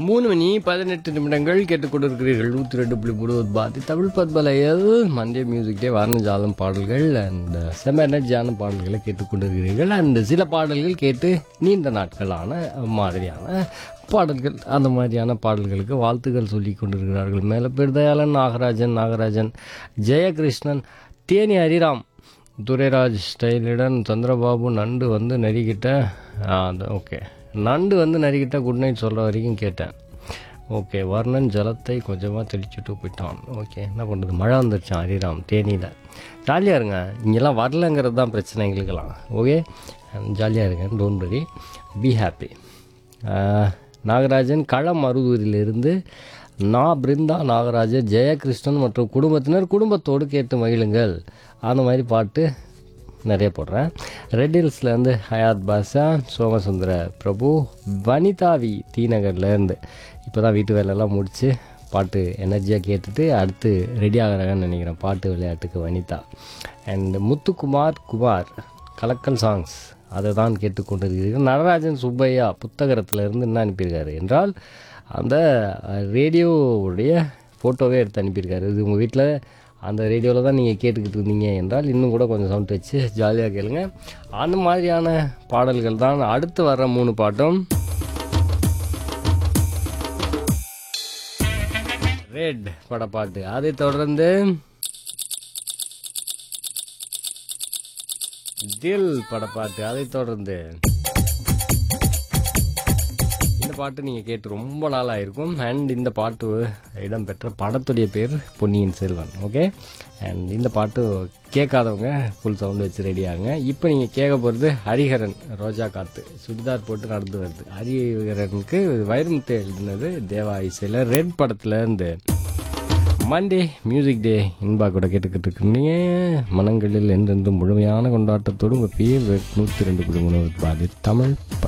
மூணு மணி பதினெட்டு நிமிடங்கள் கேட்டுக்கொண்டிருக்கிறீர்கள் நூற்றி ரெண்டு புள்ளி மூணு பாதி தமிழ் பத்மலையில் மந்திய மியூசிக் டே வாரணஜாலம் பாடல்கள் அண்ட் செம எனர்ஜியான பாடல்களை கேட்டுக்கொண்டிருக்கிறீர்கள் அண்ட் சில பாடல்கள் கேட்டு நீண்ட நாட்களான மாதிரியான பாடல்கள் அந்த மாதிரியான பாடல்களுக்கு வாழ்த்துக்கள் சொல்லி கொண்டிருக்கிறார்கள் மேலே பெருதயாளன் நாகராஜன் நாகராஜன் ஜெயகிருஷ்ணன் தேனி ஹரிராம் துரைராஜ் ஸ்டைலுடன் சந்திரபாபு நண்டு வந்து நரிக்கிட்ட ஓகே நண்டு வந்து நரிக்கிட்ட குட் நைட் சொல்கிற வரைக்கும் கேட்டேன் ஓகே வர்ணன் ஜலத்தை கொஞ்சமாக தெளிச்சுட்டு போயிட்டான் ஓகே என்ன பண்ணுறது மழை வந்துருச்சான் ஹரிராம் தேனியில் ஜாலியாக இருங்க இங்கெல்லாம் வரலங்கிறது தான் பிரச்சனை எங்களுக்கெல்லாம் ஓகே ஜாலியாக இருங்க don't worry be happy Nagarajan களம் மருதூரிலிருந்து நான் பிருந்தா நாகராஜன் ஜெயகிருஷ்ணன் மற்றும் குடும்பத்தினர் குடும்பத்தோடு கேட்டு மகிழுங்கள் அந்த மாதிரி பாட்டு நிறைய போடுறேன் ரெட் ஹில்ஸ்லேருந்து ஹயாத் பாஷா சோமசுந்தர பிரபு வனிதாவி டி நகர்லேருந்து இப்போ தான் வீட்டு வேலையெல்லாம் முடித்து பாட்டு எனர்ஜியாக கேட்டுட்டு அடுத்து ரெடி ஆகிறாங்கன்னு நினைக்கிறேன் பாட்டு விளையாட்டுக்கு வனிதா அண்ட் முத்துக்குமார் குமார் கலக்கல் சாங்ஸ் அதை தான் கேட்டுக்கொண்டிருக்கிறீர்கள் நடராஜன் சுப்பையா புத்தகத்தில் இருந்து என்ன அனுப்பியிருக்காரு என்றால் அந்த ரேடியோவுடைய ஃபோட்டோவே எடுத்து அனுப்பியிருக்காரு இது உங்கள் வீட்டில் அந்த ரேடியோவில் தான் நீங்கள் கேட்டுக்கிட்டு இருந்தீங்க என்றால் இன்னும் கூட கொஞ்சம் சவுண்ட் வச்சு ஜாலியாக கேளுங்க அந்த மாதிரியான பாடல்கள் தான் அடுத்து வர்ற மூணு பாட்டும் ரெட் படப்பாட்டு அதை தொடர்ந்து தில் படப்பாட்டு அதை தொடர்ந்து இந்த பாட்டு நீங்கள் கேட்டு ரொம்ப நாளாக இருக்கும் அண்ட் இந்த பாட்டு இடம்பெற்ற படத்துடைய பேர் பொன்னியின் செல்வன் ஓகே அண்ட் இந்த பாட்டு கேட்காதவங்க ஃபுல் சவுண்டு வச்சு ரெடி ஆகுங்க இப்போ நீங்கள் கேட்க போகிறது ஹரிஹரன் ரோஜா காத்து சுடிதார் போட்டு நடந்து வருது ஹரிஹரனுக்கு வைரமுத்து எழுதினது தேவா இசையில் ரெட் படத்தில் இருந்து மண்டே மியூசிக் டே இன்பா கூட கேட்டுக்கிட்டு இருக்கீங்க மனங்களில் என்றென்றும் முழுமையான கொண்டாட்டத்தோடு உங்கள் பேர் நூற்றி ரெண்டு குடும்பம் பாதி தமிழ்